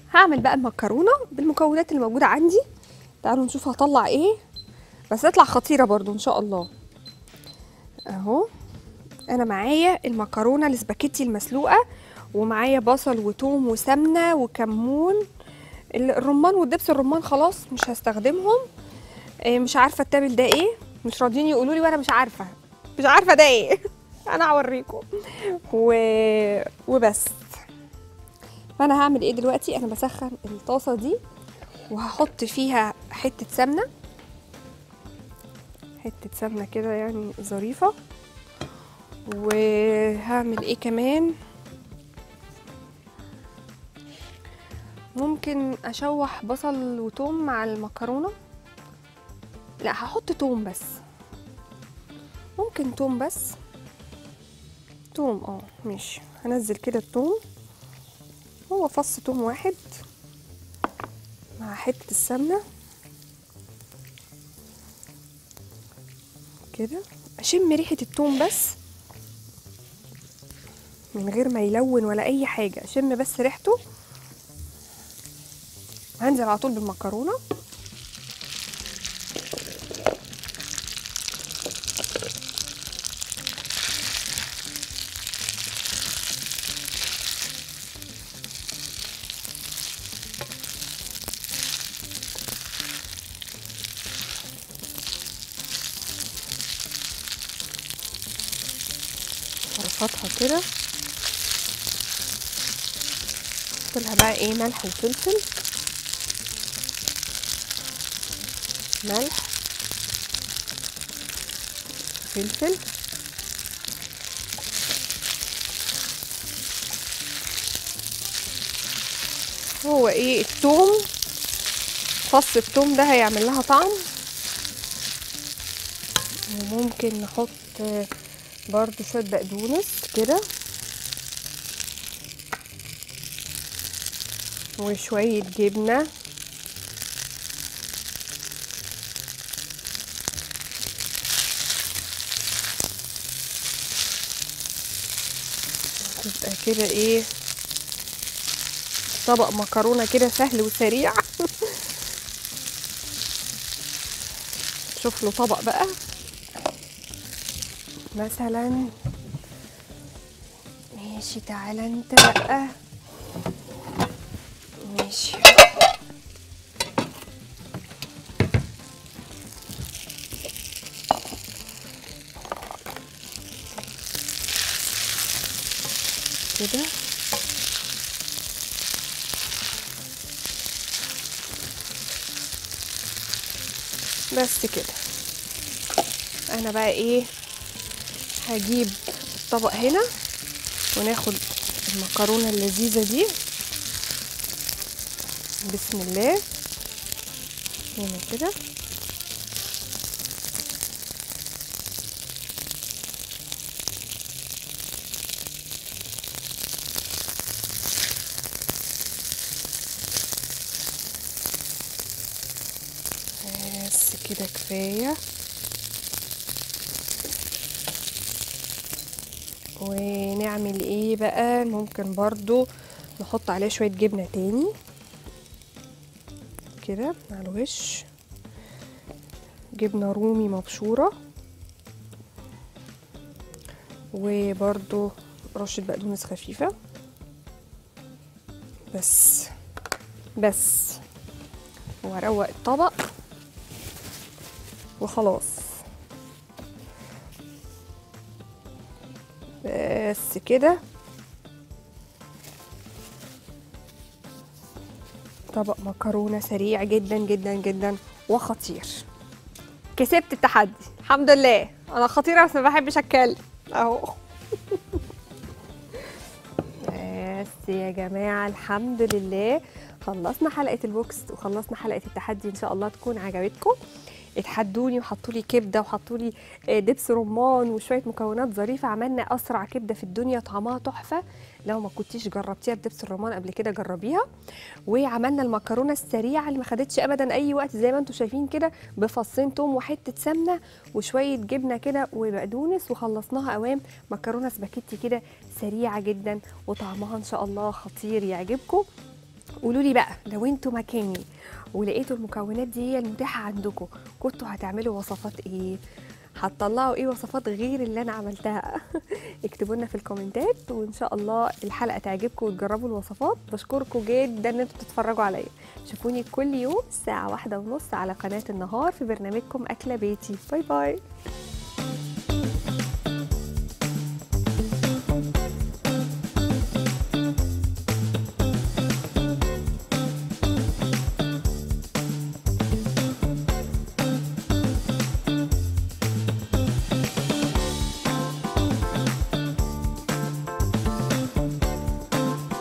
هعمل بقى المكرونه بالمكونات اللي موجوده عندي تعالوا نشوف هطلع ايه بس تطلع خطيره برضو ان شاء الله اهو انا معايا المكرونه الاسباجيتي المسلوقه ومعايا بصل وتوم وسمنه وكمون ال- الرمان والدبس الرمان خلاص مش هستخدمهم إيه مش عارفه التابل ده ايه مش راضيين يقولوا لي وانا مش عارفه مش عارفه ده ايه انا هوريكم و... وبس فانا هعمل ايه دلوقتي انا بسخن الطاسه دي وهحط فيها حته سمنه حته سمنه كده يعني ظريفه وهعمل ايه كمان ممكن اشوح بصل وتوم مع المكرونه لا هحط توم بس ممكن توم بس توم اه ماشي هنزل كده التوم هو فص توم واحد مع حته السمنه كده اشم ريحه التوم بس من غير ما يلون ولا اي حاجه اشم بس ريحته هنزل على طول بالمكرونه فرفطها كده احط لها بقى ايه ملح وفلفل ملح فلفل هو ايه التوم فص التوم ده هيعمل لها طعم وممكن نحط برضو شوية بقدونس كده وشوية جبنة تبقى كده ايه طبق مكرونة كده سهل وسريع شوف له طبق بقى مثلا ماشي تعالى انت بقى ماشي كده بس كده انا بقى ايه هجيب الطبق هنا وناخد المكرونة اللذيذة دي بسم الله هنا كده بس كده كفايه ونعمل ايه بقى ممكن برضو نحط عليه شوية جبنة تاني كده على الوش جبنة رومي مبشورة وبرضو رشة بقدونس خفيفة بس بس وهروق الطبق وخلاص بس كده طبق مكرونة سريع جدا جدا جدا وخطير كسبت التحدي الحمد لله انا خطيرة بس ما بحبش اتكلم اهو بس يا جماعة الحمد لله خلصنا حلقة البوكس وخلصنا حلقة التحدي ان شاء الله تكون عجبتكم اتحدوني وحطوا لي كبده وحطوا لي دبس رمان وشويه مكونات ظريفه عملنا اسرع كبده في الدنيا طعمها تحفه لو ما كنتيش جربتيها بدبس الرمان قبل كده جربيها وعملنا المكرونه السريعه اللي ما خدتش ابدا اي وقت زي ما انتم شايفين كده بفصين توم وحته سمنه وشويه جبنه كده وبقدونس وخلصناها اوام مكرونه سباكيتي كده سريعه جدا وطعمها ان شاء الله خطير يعجبكم قولوا لي بقى لو انتوا مكاني ولقيتوا المكونات دي هي المتاحه عندكم كنتوا هتعملوا وصفات ايه هتطلعوا ايه وصفات غير اللي انا عملتها اكتبوا لنا في الكومنتات وان شاء الله الحلقه تعجبكم وتجربوا الوصفات بشكركم جدا ان انتوا بتتفرجوا عليا شوفوني كل يوم الساعه واحدة ونص على قناه النهار في برنامجكم اكله بيتي باي باي